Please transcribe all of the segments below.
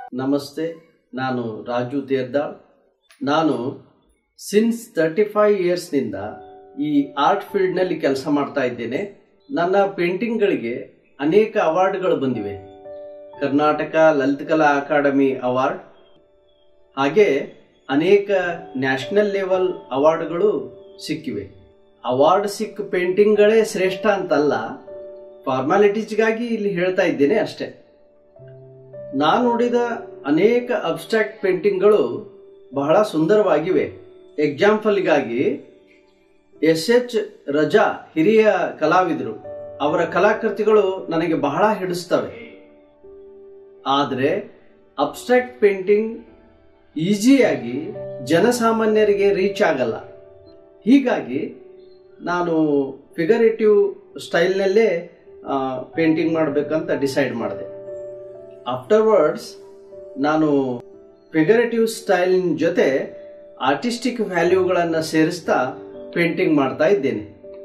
ನಮಸ್ತೆ ನಾನು ರಾಜು ತೇರ್ದಾಳ್ ನಾನು ಸಿನ್ಸ್ ತರ್ಟಿ ಫೈವ್ ಇಯರ್ಸ್ನಿಂದ ಈ ಆರ್ಟ್ ಫೀಲ್ಡ್ನಲ್ಲಿ ಕೆಲಸ ಮಾಡ್ತಾ ಇದ್ದೇನೆ ನನ್ನ ಪೇಂಟಿಂಗ್ಗಳಿಗೆ ಅನೇಕ ಅವಾರ್ಡ್ಗಳು ಬಂದಿವೆ ಕರ್ನಾಟಕ ಲಲಿತಕಲಾ ಅಕಾಡೆಮಿ ಅವಾರ್ಡ್ ಹಾಗೆ ಅನೇಕ ನ್ಯಾಷನಲ್ ಲೆವೆಲ್ ಅವಾರ್ಡ್ಗಳು ಸಿಕ್ಕಿವೆ ಅವಾರ್ಡ್ ಸಿಕ್ಕ ಪೇಂಟಿಂಗ್ಗಳೇ ಶ್ರೇಷ್ಠ ಅಂತಲ್ಲ ಫಾರ್ಮಾಲಿಟೀಸ್ಗಾಗಿ ಇಲ್ಲಿ ಹೇಳ್ತಾ ಇದ್ದೇನೆ ಅಷ್ಟೇ ನಾನು ನೋಡಿದ ಅನೇಕ ಅಬ್ಸ್ಟ್ರಾಕ್ಟ್ ಪೇಂಟಿಂಗ್ಗಳು ಬಹಳ ಸುಂದರವಾಗಿವೆ ಎಕ್ಸಾಂಪಲ್ಗಾಗಿ ಎಸ್ ಎಚ್ ರಜಾ ಹಿರಿಯ ಕಲಾವಿದರು ಅವರ ಕಲಾಕೃತಿಗಳು ನನಗೆ ಬಹಳ ಹಿಡಿಸ್ತವೆ ಆದರೆ ಅಬ್ಸ್ಟ್ರಾಕ್ಟ್ ಪೇಂಟಿಂಗ್ ಈಸಿಯಾಗಿ ಜನಸಾಮಾನ್ಯರಿಗೆ ರೀಚ್ ಆಗಲ್ಲ ಹೀಗಾಗಿ ನಾನು ಫಿಗರೇಟಿವ್ ಸ್ಟೈಲ್ನಲ್ಲೇ ಪೇಂಟಿಂಗ್ ಮಾಡಬೇಕಂತ ಡಿಸೈಡ್ ಮಾಡಿದೆ ಆಫ್ಟರ್ವರ್ಡ್ಸ್ ನಾನು ಫಿಗರೇಟಿವ್ ಸ್ಟೈಲಿನ ಜೊತೆ ಆರ್ಟಿಸ್ಟಿಕ್ ವ್ಯಾಲ್ಯೂಗಳನ್ನು ಸೇರಿಸ್ತಾ ಪೇಂಟಿಂಗ್ ಮಾಡ್ತಾ ಇದ್ದೇನೆ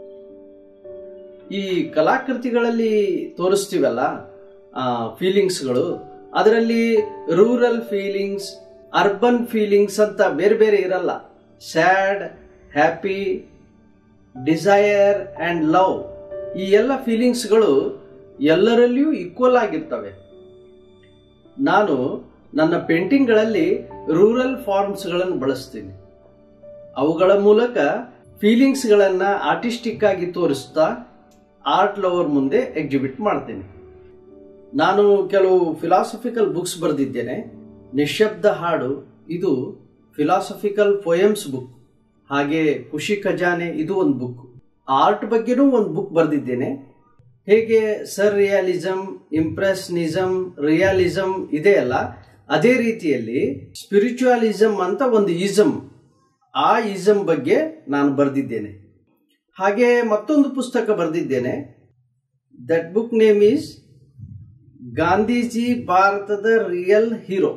ಈ ಕಲಾಕೃತಿಗಳಲ್ಲಿ ತೋರಿಸ್ತೀವಲ್ಲ ಫೀಲಿಂಗ್ಸ್ಗಳು ಅದರಲ್ಲಿ ರೂರಲ್ ಫೀಲಿಂಗ್ಸ್ ಅರ್ಬನ್ ಫೀಲಿಂಗ್ಸ್ ಅಂತ ಬೇರೆ ಬೇರೆ ಇರಲ್ಲ sad happy desire and love ಈ ಎಲ್ಲ ಫೀಲಿಂಗ್ಸ್ಗಳು ಎಲ್ಲರಲ್ಲಿಯೂ ಈಕ್ವಲ್ ಆಗಿರ್ತವೆ ನಾನು ನನ್ನ ಪೇಂಟಿಂಗ್ಗಳಲ್ಲಿ ರೂರಲ್ ಫಾರ್ಮ್ಸ್ಗಳನ್ನು ಬಳಸ್ತೀನಿ ಅವುಗಳ ಮೂಲಕ ಫೀಲಿಂಗ್ಸ್ಗಳನ್ನು ಆರ್ಟಿಸ್ಟಿಕ್ ಆಗಿ ತೋರಿಸ್ತಾ ಆರ್ಟ್ ಲವರ್ ಮುಂದೆ ಎಕ್ಸಿಬಿಟ್ ಮಾಡ್ತೀನಿ ನಾನು ಕೆಲವು ಫಿಲಾಸಫಿಕಲ್ ಬುಕ್ಸ್ ಬರೆದಿದ್ದೇನೆ ನಿಶಬ್ದ ಹಾಡು ಇದು ಫಿಲಾಸಫಿಕಲ್ ಪೊಯಮ್ಸ್ ಬುಕ್ ಹಾಗೆ ಖುಷಿ ಖಜಾನೆ ಇದು ಒಂದು ಬುಕ್ ಆರ್ಟ್ ಬಗ್ಗೆನೂ ಒಂದು ಬುಕ್ ಬರೆದಿದ್ದೇನೆ ಹೇಗೆ ಸರ್ ರಿಯಾಲಿಸಮ್ ಇಂಪ್ರೆಸ್ನಿಸಮ್ ರಿಯಾಲಿಸಮ್ ಇದೆಯಲ್ಲ ಅದೇ ರೀತಿಯಲ್ಲಿ ಸ್ಪಿರಿಚುವಲಿಸಮ್ ಅಂತ ಒಂದು ಈಸಮ್ ಆ ಈಸಮ್ ಬಗ್ಗೆ ನಾನು ಬರೆದಿದ್ದೇನೆ ಹಾಗೆ ಮತ್ತೊಂದು ಪುಸ್ತಕ ಬರೆದಿದ್ದೇನೆ that book name is Gandhiji ಭಾರತದ ರಿಯಲ್ ಹೀರೋ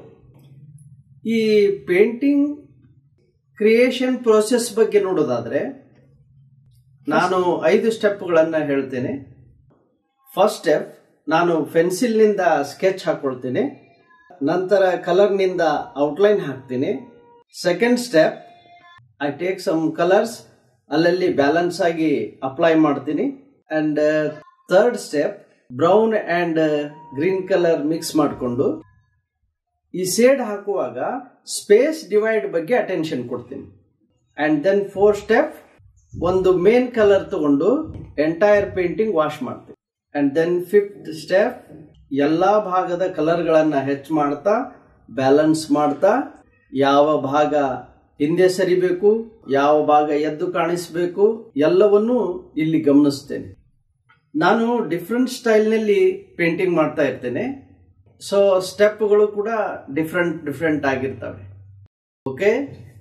ಈ ಪೇಂಟಿಂಗ್ ಕ್ರಿಯೇಷನ್ ಪ್ರೋಸೆಸ್ ಬಗ್ಗೆ ನೋಡೋದಾದ್ರೆ ನಾನು ಐದು ಸ್ಟೆಪ್ಗಳನ್ನು ಹೇಳ್ತೇನೆ ಫಸ್ಟ್ ಸ್ಟೆಪ್ ನಾನು ಪೆನ್ಸಿಲ್ನಿಂದ ಸ್ಕೆಚ್ ಹಾಕೊಳ್ತೀನಿ ನಂತರ ಕಲರ್ನಿಂದ ಔಟ್ಲೈನ್ ಹಾಕ್ತೀನಿ second step I take some colours ಅಲ್ಲಲ್ಲಿ ಬ್ಯಾಲೆನ್ಸ್ ಆಗಿ ಅಪ್ಲೈ ಮಾಡ್ತೀನಿ and third step brown and green colour mix ಮಾಡಿಕೊಂಡು ಈ ಸೇಡ್ ಹಾಕುವಾಗ ಸ್ಪೇಸ್ ಡಿವೈಡ್ ಬಗ್ಗೆ ಅಟೆನ್ಷನ್ ಕೊಡ್ತೀನಿ ಅಂಡ್ ದೆನ್ ಫೋರ್ ಸ್ಟೆಪ್ ಒಂದು ಮೇನ್ ಕಲರ್ ತಗೊಂಡು ಎಂಟೈರ್ ಪೇಂಟಿಂಗ್ ವಾಶ್ ಮಾಡ್ತೀನಿ ಅಂಡ್ ದೆನ್ ಫಿಫ್ತ್ ಸ್ಟೆಪ್ ಎಲ್ಲ ಭಾಗದ ಕಲರ್ಗಳನ್ನು ಹೆಚ್ಚು ಮಾಡ್ತಾ ಬ್ಯಾಲೆನ್ಸ್ ಮಾಡ್ತಾ ಯಾವ ಭಾಗ ಹಿಂದೆ ಸರಿಬೇಕು ಯಾವ ಭಾಗ ಎದ್ದು ಕಾಣಿಸಬೇಕು ಎಲ್ಲವನ್ನೂ ಇಲ್ಲಿ ಗಮನಿಸ್ತೇನೆ ನಾನು ಡಿಫ್ರೆಂಟ್ ಸ್ಟೈಲ್ನಲ್ಲಿ ಪೇಂಟಿಂಗ್ ಮಾಡ್ತಾ ಇರ್ತೇನೆ ಸೊ ಸ್ಟೆಪ್ಗಳು ಕೂಡ ಡಿಫ್ರೆಂಟ್ ಡಿಫ್ರೆಂಟ್ ಆಗಿರ್ತವೆ ಓಕೆ